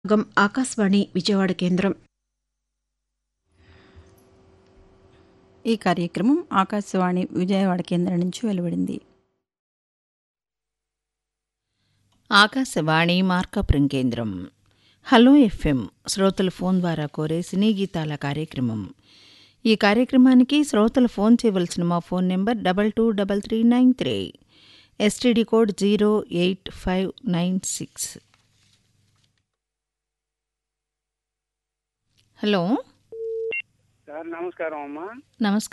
గం ఆకాశవాణి విజయవాడ కేంద్రం ఈ కార్యక్రమం ఆకాశవాణి విజయవాడ కేంద్రం నుంచి వెలువడింది ఆకాశవాణి మార్కాపురం కేంద్రం హలో ఎఫ్ఎం శ్రోతల ఫోన్ ద్వారా కోరే సినీ గీతాల కార్యక్రమం ఈ కార్యక్రమానికి శ్రోతలు ఫోన్ చేయవలసిన మా phone number double two double three nine three STD code zero eight five nine six hello sir నమస్కారం అమ్మా నమస్కారం